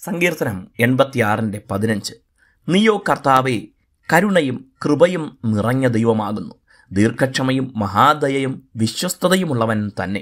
സങ്കീർത്തനം എൺപത്തിയാറിൻ്റെ പതിനഞ്ച് നീയോ കർത്താവേ കരുണയും കൃപയും നിറഞ്ഞ ദൈവമാകുന്നു ദീർഘക്ഷമയും മഹാദയയും വിശ്വസ്തതയുമുള്ളവൻ തന്നെ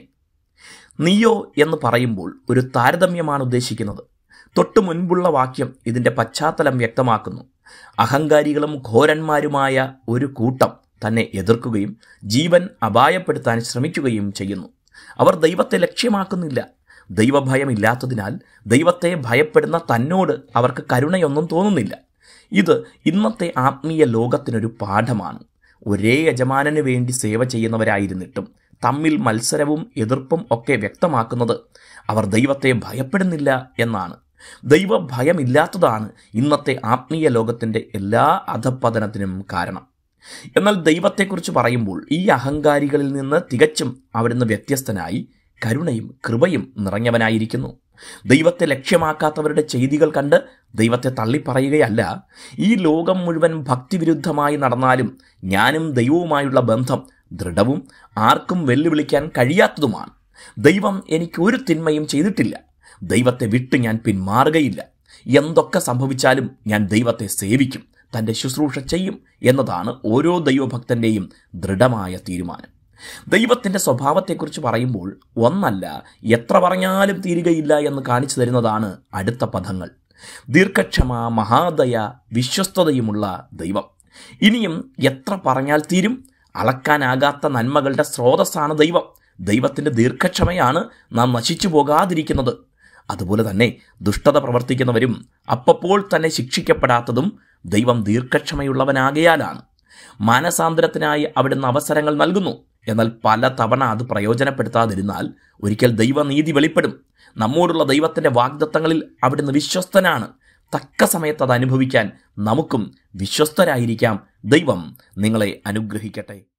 നീയോ എന്ന് പറയുമ്പോൾ ഒരു താരതമ്യമാണ് ഉദ്ദേശിക്കുന്നത് തൊട്ടു മുൻപുള്ള വാക്യം ഇതിൻ്റെ പശ്ചാത്തലം വ്യക്തമാക്കുന്നു അഹങ്കാരികളും ഘോരന്മാരുമായ ഒരു കൂട്ടം തന്നെ എതിർക്കുകയും ജീവൻ അപായപ്പെടുത്താൻ ശ്രമിക്കുകയും ചെയ്യുന്നു അവർ ദൈവത്തെ ലക്ഷ്യമാക്കുന്നില്ല ദൈവഭയമില്ലാത്തതിനാൽ ദൈവത്തെ ഭയപ്പെടുന്ന തന്നോട് അവർക്ക് കരുണയൊന്നും തോന്നുന്നില്ല ഇത് ഇന്നത്തെ ആത്മീയ ലോകത്തിനൊരു പാഠമാണ് ഒരേ യജമാനന് വേണ്ടി സേവ ചെയ്യുന്നവരായിരുന്നിട്ടും തമ്മിൽ മത്സരവും എതിർപ്പും ഒക്കെ വ്യക്തമാക്കുന്നത് അവർ ദൈവത്തെ ഭയപ്പെടുന്നില്ല എന്നാണ് ദൈവഭയമില്ലാത്തതാണ് ഇന്നത്തെ ആത്മീയ ലോകത്തിൻ്റെ എല്ലാ അധപ്പതനത്തിനും കാരണം എന്നാൽ ദൈവത്തെക്കുറിച്ച് പറയുമ്പോൾ ഈ അഹങ്കാരികളിൽ നിന്ന് തികച്ചും അവിടുന്ന് വ്യത്യസ്തനായി കരുണയും കൃപയും നിറഞ്ഞവനായിരിക്കുന്നു ദൈവത്തെ ലക്ഷ്യമാക്കാത്തവരുടെ ചെയ്തികൾ കണ്ട് ദൈവത്തെ തള്ളിപ്പറയുകയല്ല ഈ ലോകം മുഴുവൻ ഭക്തിവിരുദ്ധമായി നടന്നാലും ഞാനും ദൈവവുമായുള്ള ബന്ധം ദൃഢവും ആർക്കും വെല്ലുവിളിക്കാൻ കഴിയാത്തതുമാണ് ദൈവം എനിക്ക് ഒരു തിന്മയും ചെയ്തിട്ടില്ല ദൈവത്തെ വിട്ട് ഞാൻ പിന്മാറുകയില്ല എന്തൊക്കെ സംഭവിച്ചാലും ഞാൻ ദൈവത്തെ സേവിക്കും തൻ്റെ ശുശ്രൂഷ ചെയ്യും എന്നതാണ് ഓരോ ദൈവഭക്തൻ്റെയും ദൃഢമായ തീരുമാനം ദൈവത്തിൻ്റെ സ്വഭാവത്തെക്കുറിച്ച് പറയുമ്പോൾ ഒന്നല്ല എത്ര പറഞ്ഞാലും തീരുകയില്ല എന്ന് കാണിച്ചു തരുന്നതാണ് അടുത്ത പദങ്ങൾ ദീർഘക്ഷമ മഹാദയ വിശ്വസ്തതയുമുള്ള ദൈവം ഇനിയും എത്ര പറഞ്ഞാൽ തീരും അളക്കാനാകാത്ത നന്മകളുടെ സ്രോതസ്സാണ് ദൈവം ദൈവത്തിൻ്റെ ദീർഘക്ഷമയാണ് നാം നശിച്ചു പോകാതിരിക്കുന്നത് അതുപോലെ തന്നെ ദുഷ്ടത പ്രവർത്തിക്കുന്നവരും അപ്പപ്പോൾ തന്നെ ശിക്ഷിക്കപ്പെടാത്തതും ദൈവം ദീർഘക്ഷമയുള്ളവനാകയാലാണ് മാനസാന്തരത്തിനായി അവിടുന്ന് അവസരങ്ങൾ നൽകുന്നു എന്നാൽ പല തവണ അത് പ്രയോജനപ്പെടുത്താതിരുന്നാൽ ഒരിക്കൽ ദൈവനീതി വെളിപ്പെടും നമ്മോടുള്ള ദൈവത്തിൻ്റെ വാഗ്ദത്തങ്ങളിൽ അവിടുന്ന് വിശ്വസ്തനാണ് തക്ക സമയത്ത് അത് അനുഭവിക്കാൻ നമുക്കും വിശ്വസ്തരായിരിക്കാം ദൈവം നിങ്ങളെ അനുഗ്രഹിക്കട്ടെ